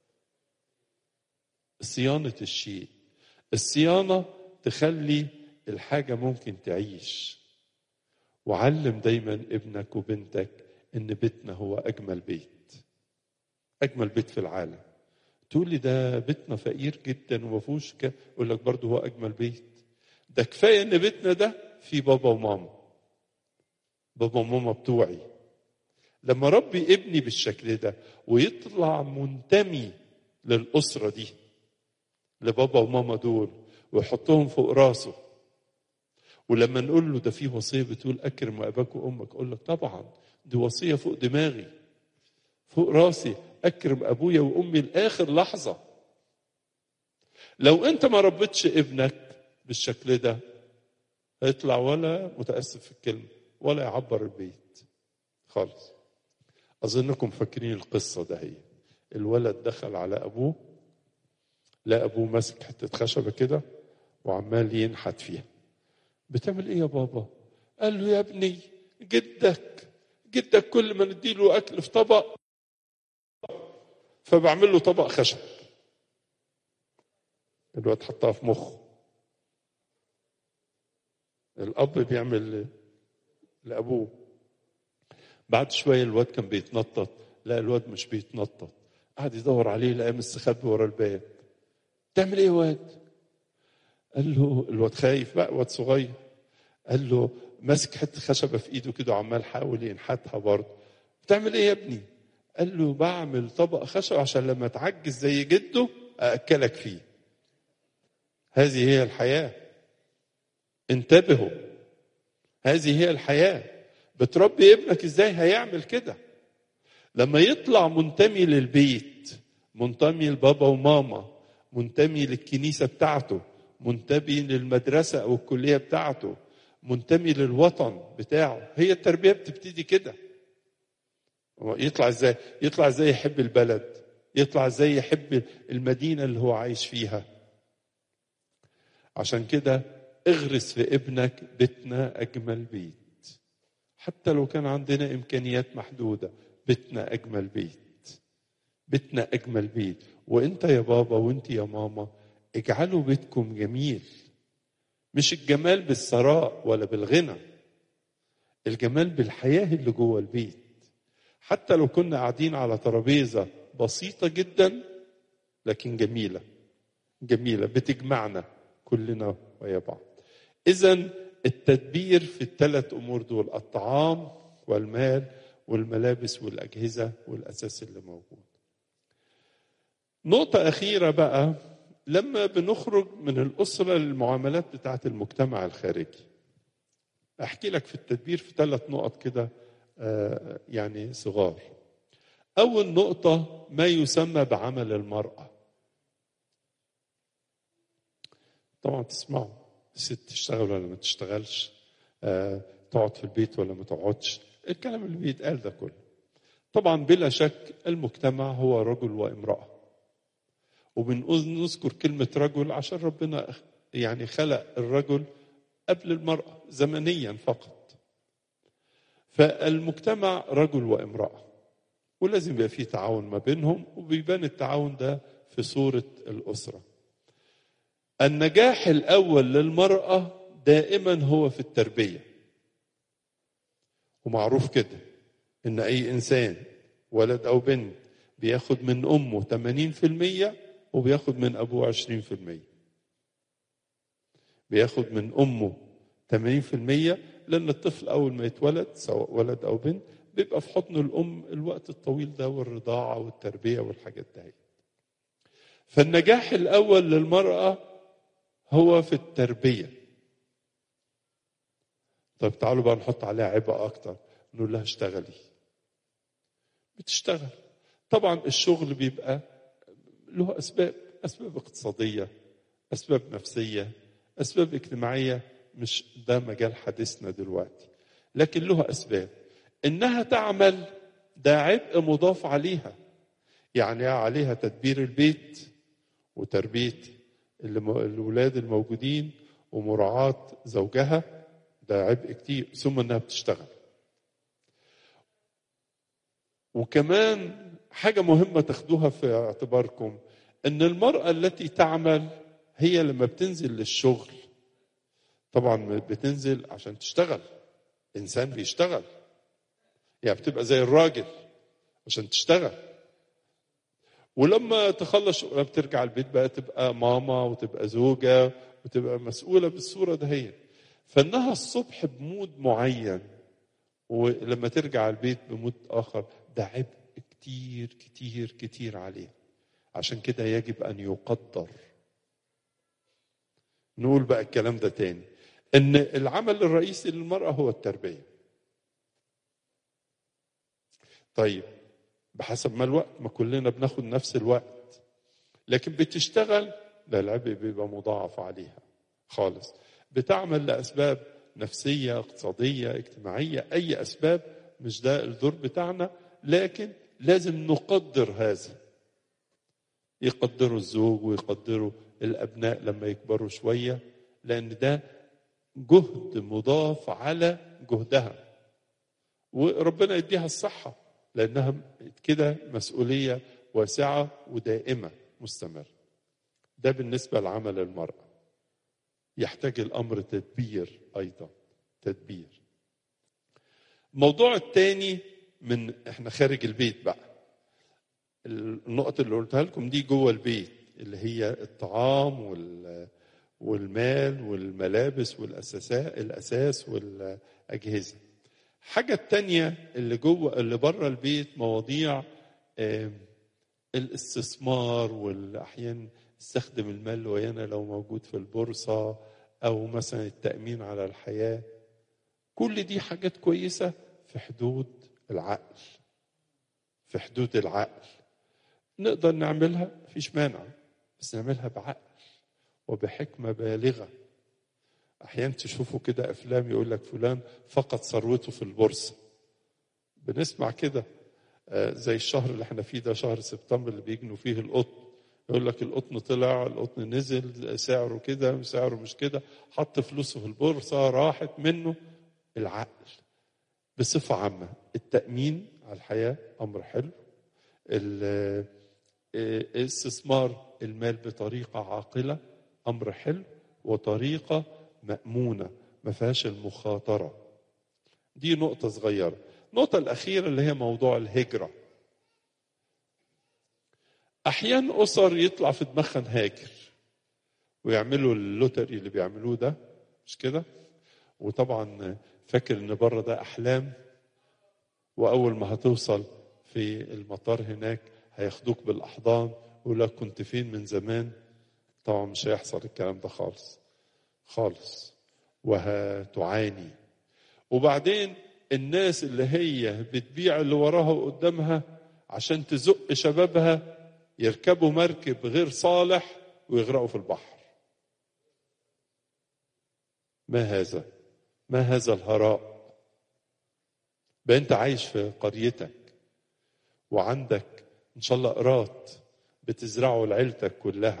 [SPEAKER 1] صيانة الشيء الصيانة تخلي الحاجة ممكن تعيش وعلم دايما ابنك وبنتك ان بيتنا هو اجمل بيت اجمل بيت في العالم تقول لي ده بيتنا فقير جدا وما فيهوش اقول لك برضه هو اجمل بيت ده كفايه ان بيتنا ده فيه بابا وماما بابا وماما بتوعي لما ربي ابني بالشكل ده ويطلع منتمي للاسره دي لبابا وماما دول ويحطهم فوق راسه ولما نقول له ده في وصيه بتقول اكرم اباك وامك اقول لك طبعا دي وصيه فوق دماغي فوق راسي اكرم ابويا وامي لاخر لحظه لو انت ما ربيتش ابنك بالشكل ده هيطلع ولا متاسف في الكلمه ولا يعبر البيت خالص اظنكم فاكرين القصه ده هي الولد دخل على ابوه لا ابوه ماسك حته خشبه كده وعمال ينحت فيها بتعمل ايه يا بابا قال له يا ابني جدك جدك كل ما نديله اكل في طبق فبعمل له طبق خشب الواد حطها في مخه الاب بيعمل لابوه بعد شويه الواد كان بيتنطط لا الواد مش بيتنطط قعد يدور عليه لقى مستخبي ورا الباب تعمل ايه يا واد قال له الواد خايف بقى واد صغير قال له ماسك حته خشبه في ايده كده وعمال حاول ينحتها برضه بتعمل ايه يا ابني قال له بعمل طبق خشب عشان لما تعجز زي جده ااكلك فيه هذه هي الحياه انتبهوا هذه هي الحياه بتربي ابنك ازاي هيعمل كده لما يطلع منتمي للبيت منتمي لبابا وماما منتمي للكنيسه بتاعته منتمي للمدرسه او الكليه بتاعته منتمي للوطن بتاعه هي التربيه بتبتدي كده يطلع ازاي يطلع ازاي يحب البلد يطلع ازاي يحب المدينه اللي هو عايش فيها عشان كده اغرس في ابنك بيتنا اجمل بيت حتى لو كان عندنا امكانيات محدوده بيتنا اجمل بيت بيتنا اجمل بيت وانت يا بابا وانت يا ماما اجعلوا بيتكم جميل مش الجمال بالثراء ولا بالغنى الجمال بالحياه اللي جوه البيت حتى لو كنا قاعدين على ترابيزه بسيطه جدا لكن جميله جميله بتجمعنا كلنا ويا بعض اذا التدبير في الثلاث امور دول الطعام والمال والملابس والاجهزه والاساس اللي موجود نقطه اخيره بقى لما بنخرج من الاسره للمعاملات بتاعه المجتمع الخارجي احكي لك في التدبير في ثلاث نقط كده يعني صغار اول نقطه ما يسمى بعمل المراه طبعا تسمعوا الست تشتغل ولا ما تشتغلش آه، تقعد في البيت ولا ما تقعدش الكلام اللي بيتقال ده كله طبعا بلا شك المجتمع هو رجل وامرأة وبنذكر كلمة رجل عشان ربنا يعني خلق الرجل قبل المرأة زمنيا فقط فالمجتمع رجل وامرأة ولازم يبقى فيه تعاون ما بينهم وبيبان التعاون ده في صورة الأسرة النجاح الأول للمرأة دائما هو في التربية ومعروف كده إن أي إنسان ولد أو بنت بياخد من أمه 80% وبياخد من أبوه 20% بياخد من أمه 80% لأن الطفل أول ما يتولد سواء ولد أو بنت بيبقى في حضن الأم الوقت الطويل ده والرضاعة والتربية والحاجات دي فالنجاح الأول للمرأة هو في التربية طيب تعالوا بقى نحط عليها عبء أكتر نقول لها اشتغلي بتشتغل طبعا الشغل بيبقى له أسباب أسباب اقتصادية أسباب نفسية أسباب اجتماعية مش ده مجال حديثنا دلوقتي لكن له أسباب إنها تعمل ده عبء مضاف عليها يعني عليها تدبير البيت وتربية الولاد الموجودين ومراعاة زوجها ده عبء كتير ثم انها بتشتغل وكمان حاجة مهمة تاخدوها في اعتباركم ان المرأة التي تعمل هي لما بتنزل للشغل طبعا بتنزل عشان تشتغل انسان بيشتغل يعني بتبقى زي الراجل عشان تشتغل ولما تخلص شغلها بترجع البيت بقى تبقى ماما وتبقى زوجة وتبقى مسؤولة بالصورة دهيت فإنها الصبح بمود معين ولما ترجع البيت بمود آخر ده عبء كتير كتير كتير عليه عشان كده يجب أن يقدر نقول بقى الكلام ده تاني إن العمل الرئيسي للمرأة هو التربية طيب بحسب ما الوقت ما كلنا بناخد نفس الوقت لكن بتشتغل لا العبء بيبقى مضاعف عليها خالص بتعمل لأسباب نفسية اقتصادية اجتماعية أي أسباب مش ده الدور بتاعنا لكن لازم نقدر هذا يقدروا الزوج ويقدروا الأبناء لما يكبروا شوية لأن ده جهد مضاف على جهدها وربنا يديها الصحة لأنها كده مسؤولية واسعة ودائمة مستمرة ده بالنسبة لعمل المرأة يحتاج الأمر تدبير أيضا تدبير الموضوع الثاني من احنا خارج البيت بقى النقط اللي قلتها لكم دي جوه البيت اللي هي الطعام وال والمال والملابس والاساسات الاساس والاجهزه حاجه التانية اللي جوه اللي بره البيت مواضيع آم، الاستثمار والاحيان استخدم المال ويانا لو موجود في البورصه او مثلا التامين على الحياه كل دي حاجات كويسه في حدود العقل في حدود العقل نقدر نعملها مفيش مانع بس نعملها بعقل وبحكمة بالغة أحيانا تشوفوا كده أفلام يقول لك فلان فقد ثروته في البورصة بنسمع كده آه، زي الشهر اللي احنا فيه ده شهر سبتمبر اللي بيجنوا فيه القطن يقول لك القطن طلع القطن نزل سعره كده سعره مش كده حط فلوسه في البورصة راحت منه العقل بصفة عامة التأمين على الحياة أمر حلو ال- آه، استثمار المال بطريقة عاقلة أمر حلو وطريقة مأمونة ما فيهاش المخاطرة دي نقطة صغيرة النقطة الأخيرة اللي هي موضوع الهجرة أحيانا أسر يطلع في دماغها نهاجر ويعملوا اللوتري اللي بيعملوه ده مش كده وطبعا فاكر ان بره ده احلام واول ما هتوصل في المطار هناك هياخدوك بالاحضان ويقول لك كنت فين من زمان طبعا مش هيحصل الكلام ده خالص خالص وهتعاني وبعدين الناس اللي هي بتبيع اللي وراها وقدامها عشان تزق شبابها يركبوا مركب غير صالح ويغرقوا في البحر ما هذا ما هذا الهراء بقى انت عايش في قريتك وعندك ان شاء الله قراط بتزرعه لعيلتك كلها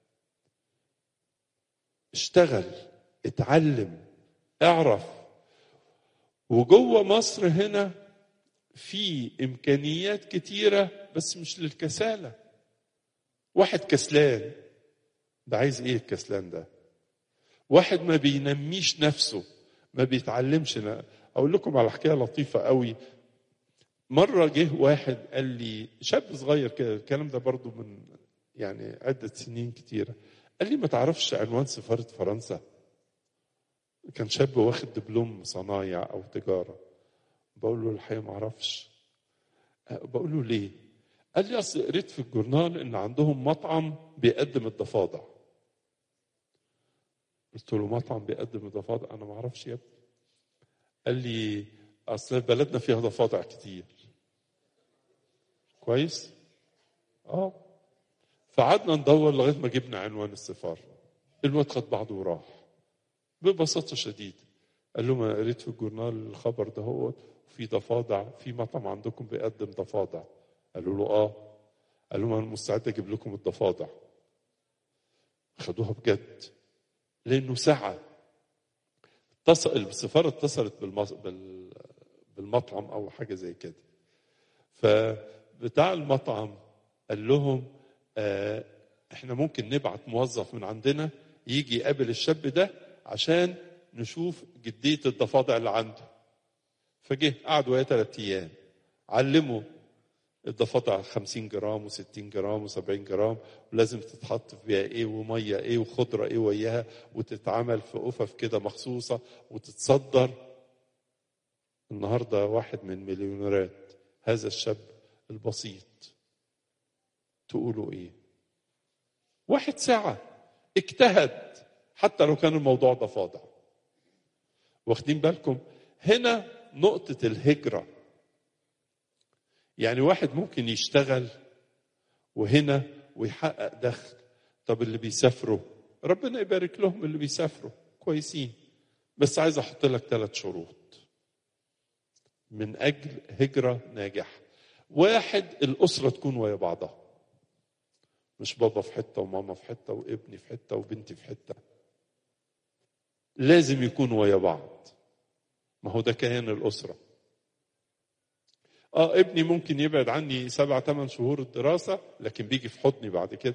[SPEAKER 1] اشتغل اتعلم اعرف وجوه مصر هنا في امكانيات كتيره بس مش للكساله واحد كسلان ده عايز ايه الكسلان ده واحد ما بينميش نفسه ما بيتعلمش أنا اقول لكم على حكايه لطيفه قوي مره جه واحد قال لي شاب صغير كده الكلام ده برضو من يعني عده سنين كتيره قال لي ما تعرفش عنوان سفاره فرنسا كان شاب واخد دبلوم صنايع او تجاره بقول له الحقيقه ما اعرفش بقول له ليه قال لي اصل قريت في الجورنال ان عندهم مطعم بيقدم الضفادع قلت له مطعم بيقدم الضفادع انا ما اعرفش يا ابني قال لي اصل بلدنا فيها ضفادع كتير كويس اه فقعدنا ندور لغايه ما جبنا عنوان السفاره الواد خد بعضه وراح ببساطه شديده قال له ما قريت في الجورنال الخبر ده هو في ضفادع في مطعم عندكم بيقدم ضفادع قالوا له اه قال لهم انا مستعد اجيب لكم الضفادع خدوها بجد لانه سعى اتصل السفاره اتصلت بالمص... بال... بالمطعم او حاجه زي كده فبتاع المطعم قال لهم آه احنا ممكن نبعت موظف من عندنا يجي يقابل الشاب ده عشان نشوف جديه الضفادع اللي عنده فجه قعد وياه ثلاث ايام علمه الضفادع 50 جرام و60 جرام و70 جرام ولازم تتحط فيها ايه وميه ايه وخضره ايه وياها وتتعمل في قفف كده مخصوصه وتتصدر النهارده واحد من مليونيرات هذا الشاب البسيط تقولوا ايه واحد ساعة اجتهد حتى لو كان الموضوع ضفادع واخدين بالكم هنا نقطة الهجرة يعني واحد ممكن يشتغل وهنا ويحقق دخل طب اللي بيسافروا ربنا يبارك لهم اللي بيسافروا كويسين بس عايز احط لك ثلاث شروط من اجل هجره ناجحه واحد الاسره تكون ويا بعضها مش بابا في حته وماما في حته وابني في حته وبنتي في حته لازم يكونوا ويا بعض ما هو ده كيان الاسره اه ابني ممكن يبعد عني سبع ثمان شهور الدراسه لكن بيجي في حضني بعد كده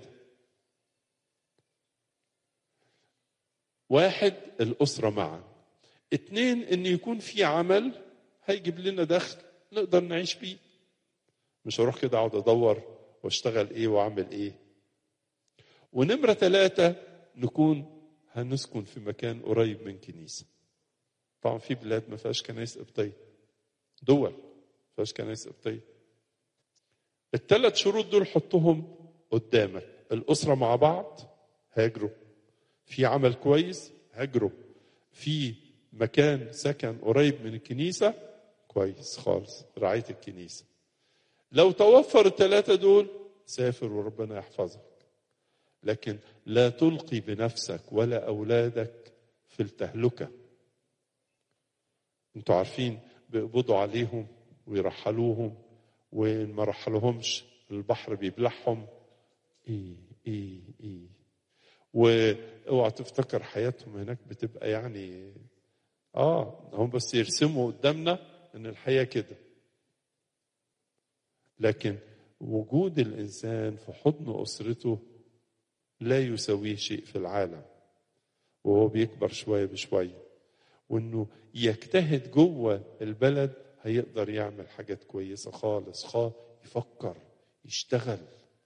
[SPEAKER 1] واحد الاسره معا اتنين ان يكون في عمل هيجيب لنا دخل نقدر نعيش بيه مش هروح كده اقعد ادور واشتغل ايه واعمل ايه ونمره ثلاثه نكون هنسكن في مكان قريب من كنيسة طبعا في بلاد ما فيهاش كنائس قبطية دول ما فيهاش كنائس قبطية الثلاث شروط دول حطهم قدامك الأسرة مع بعض هاجروا في عمل كويس هاجروا في مكان سكن قريب من الكنيسة كويس خالص رعاية الكنيسة لو توفر الثلاثة دول سافر وربنا يحفظك لكن لا تلقي بنفسك ولا أولادك في التهلكة انتوا عارفين بيقبضوا عليهم ويرحلوهم وإن ما رحلوهمش البحر بيبلعهم ايه ايه ايه واوعى تفتكر حياتهم هناك بتبقى يعني اه هم بس يرسموا قدامنا ان الحياه كده لكن وجود الانسان في حضن اسرته لا يساويه شيء في العالم وهو بيكبر شويه بشويه وانه يجتهد جوه البلد هيقدر يعمل حاجات كويسه خالص خالص يفكر يشتغل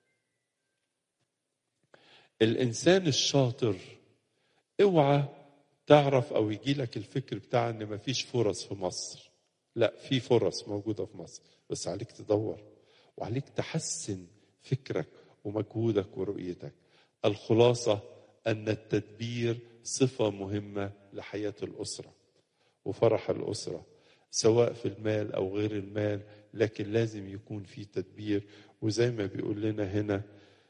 [SPEAKER 1] الانسان الشاطر اوعى تعرف او يجي لك الفكر بتاع ان مفيش فرص في مصر لا في فرص موجوده في مصر بس عليك تدور وعليك تحسن فكرك ومجهودك ورؤيتك الخلاصه ان التدبير صفه مهمه لحياه الاسره وفرح الاسره سواء في المال او غير المال لكن لازم يكون في تدبير وزي ما بيقول لنا هنا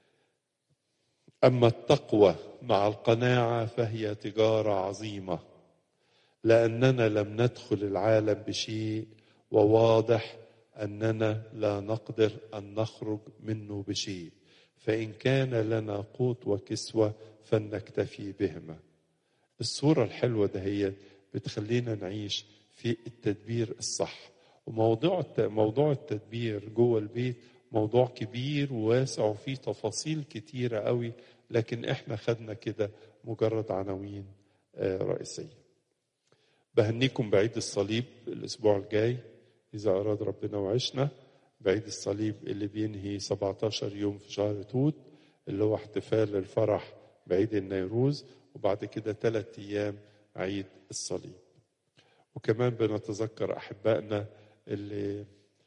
[SPEAKER 1] اما التقوى مع القناعه فهي تجاره عظيمه لاننا لم ندخل العالم بشيء وواضح اننا لا نقدر ان نخرج منه بشيء فان كان لنا قوت وكسوه فلنكتفي بهما الصوره الحلوه دهيت بتخلينا نعيش في التدبير الصح وموضوع موضوع التدبير جوه البيت موضوع كبير وواسع وفيه تفاصيل كتيرة قوي لكن احنا خدنا كده مجرد عناوين رئيسية بهنيكم بعيد الصليب الأسبوع الجاي إذا أراد ربنا وعشنا بعيد الصليب اللي بينهي 17 يوم في شهر توت اللي هو احتفال الفرح بعيد النيروز وبعد كده ثلاثة أيام عيد الصليب وكمان بنتذكر أحبائنا اللي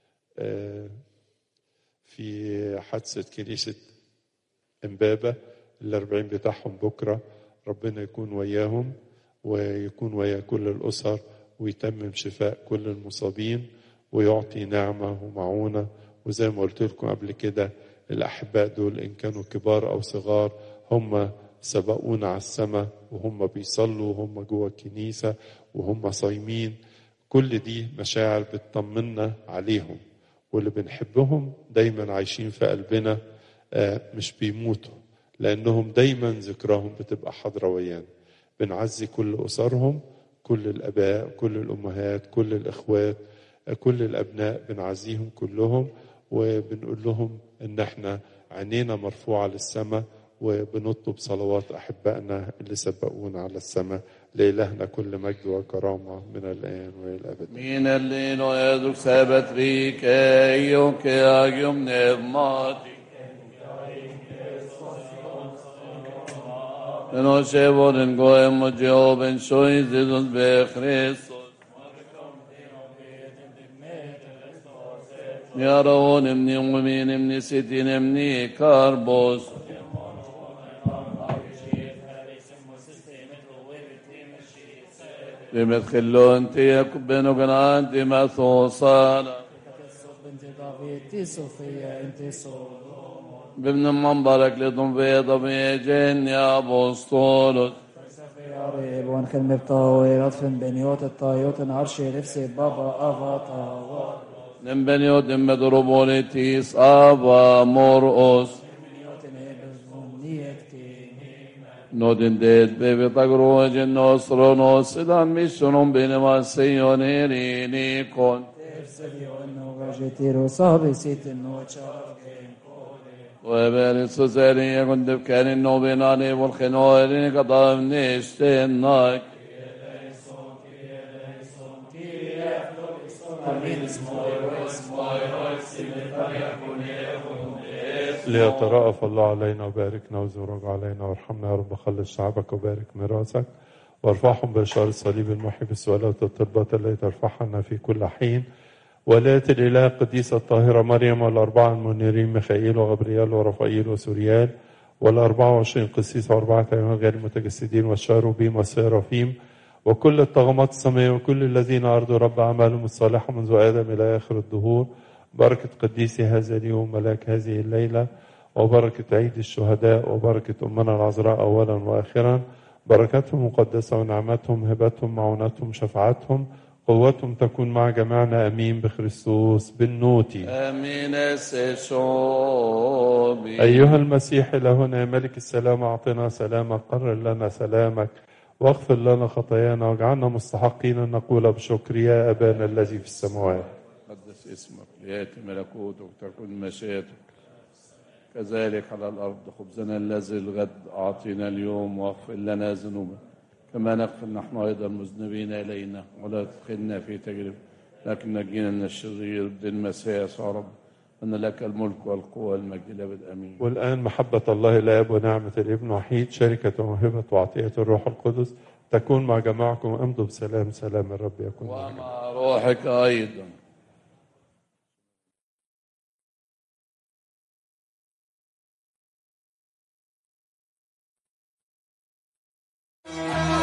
[SPEAKER 1] في حادثة كنيسة إمبابة الأربعين بتاعهم بكرة ربنا يكون وياهم ويكون ويا كل الأسر ويتمم شفاء كل المصابين ويعطي نعمة ومعونة وزي ما قلت لكم قبل كده الأحباء دول إن كانوا كبار أو صغار هم سبقونا على السماء وهم بيصلوا وهم جوه الكنيسة وهم صايمين كل دي مشاعر بتطمنا عليهم واللي بنحبهم دايما عايشين في قلبنا مش بيموتوا لأنهم دايما ذكراهم بتبقى حاضرة ويانا بنعزي كل أسرهم كل الآباء كل الأمهات كل الإخوات كل الأبناء بنعزيهم كلهم وبنقول لهم إن احنا عينينا مرفوعة للسماء وبنطلب صلوات أحبائنا اللي سبقونا على السماء لإلهنا كل مجد وكرامة من الآن وإلى الأبد
[SPEAKER 2] Min ellino eduk sebet rike ioke agium pneumati. Noscevor en goem og Jehoven shoiz Jesus be Christus. يرون ابني ومين ابني ستين ابني كاربوس بمدخلون تيك بنو قناتي مثوصانا
[SPEAKER 3] بنت دافيد صوفيا انت صوفيا
[SPEAKER 2] بابن منبرك لطم بيضة بيجين يا أبوسطولوس
[SPEAKER 3] يا ريب ونخدم بطاوي لطف بنيوت الطايوت عرشي نفسي بابا أفا طاوات
[SPEAKER 2] من بنيوت مدروبوليتيس أبا مرقس
[SPEAKER 3] بنيوت نيتي
[SPEAKER 2] نودن ديت بيبي تقروج النصر إذا مشنون بينما سيونيري نيكون
[SPEAKER 3] تفسدي وانه غاجتير وصابي سيت النوت شرف
[SPEAKER 2] وبين سوسيري يكون دفكان النوبين علي والخنوين قطام نيشتين ناك
[SPEAKER 3] امين اسمه
[SPEAKER 1] ليترأف الله علينا وباركنا وزورك علينا وارحمنا يا رب خلص شعبك وبارك ميراثك وارفعهم بإشارة الصليب المحي بالسؤالات والطلبات التي ترفعنا في كل حين ولاة الإله القديسة الطاهرة مريم والأربعة المنيرين ميخائيل وغبريال ورفائيل وسوريال والأربعة وعشرين قسيس وأربعة أيام غير المتجسدين والشاروبيم والسيرافيم وكل الطغمات السماوية وكل الذين أرضوا رب أعمالهم الصالحة منذ آدم إلى آخر الدهور بركة قديسي هذا اليوم ملاك هذه الليلة وبركة عيد الشهداء وبركة أمنا العذراء أولا وآخرا بركاتهم مقدسة ونعمتهم هبتهم معونتهم شفاعتهم قوتهم تكون مع جميعنا أمين بخريستوس بالنوتي
[SPEAKER 2] امين سيشوبي
[SPEAKER 1] أيها المسيح إلهنا يا ملك السلام أعطنا سلامك قرر لنا سلامك واغفر لنا خطايانا واجعلنا مستحقين أن نقول بشكر يا أبانا الذي في السماوات
[SPEAKER 2] قدس اسمك لياتي ملكوتك تكن مشيئتك كذلك على الارض خبزنا الذي الغد اعطينا اليوم واغفر لنا ذنوبنا كما نغفر نحن ايضا المذنبين الينا ولا تدخلنا في تجربه لكن نجينا من الشرير بدين المسيح يا رب ان لك الملك والقوه والمجد الابد امين
[SPEAKER 1] والآن محبة الله الآب ونعمة الابن وحيد شركة وموهبة وعطية الروح القدس تكون مع جماعكم امضوا بسلام سلام الرب يكون معكم
[SPEAKER 2] ومع روحك ايضا
[SPEAKER 4] Thank